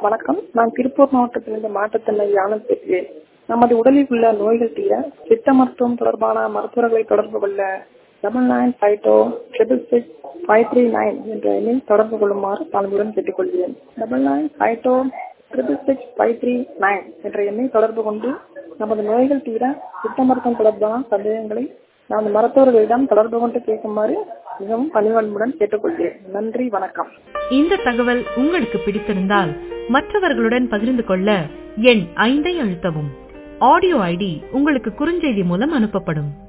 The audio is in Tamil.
வணக்கம் நான் திருப்பூர் மாவட்டத்திலிருந்து மாற்றுத்திறனாளி ஆனந்த் பேசுகிறேன் நமது உடலில் உள்ள நோய்கள் தீர சித்த மருத்துவம் தொடர்பான மருத்துவர்களை தொடர்பு கொள்ள double nine five two triple six five three nine என்ற எண்ணில் தொடர்பு கொள்ளுமாறு தாழ்மையுடன் கேட்டுக்கொள்கிறேன் double nine five two triple six five three nine என்ற எண்ணை தொடர்பு கொண்டு நமது நோய்கள் தீர சித்த மருத்துவம் தொடர்பான சந்தேகங்களை நமது மருத்துவர்களிடம் தொடர்பு கொண்டு கேட்குமாறு மிகவும் பணிவன்புடன் கேட்டுக்கொள்கிறேன் நன்றி வணக்கம் இந்த தகவல் உங்களுக்கு பிடித்திருந்தால் மற்றவர்களுடன் பகிர்ந்து கொள்ள எண் ஐந்தை அழுத்தவும் ஆடியோ ஐடி உங்களுக்கு குறுஞ்செய்தி மூலம் அனுப்பப்படும்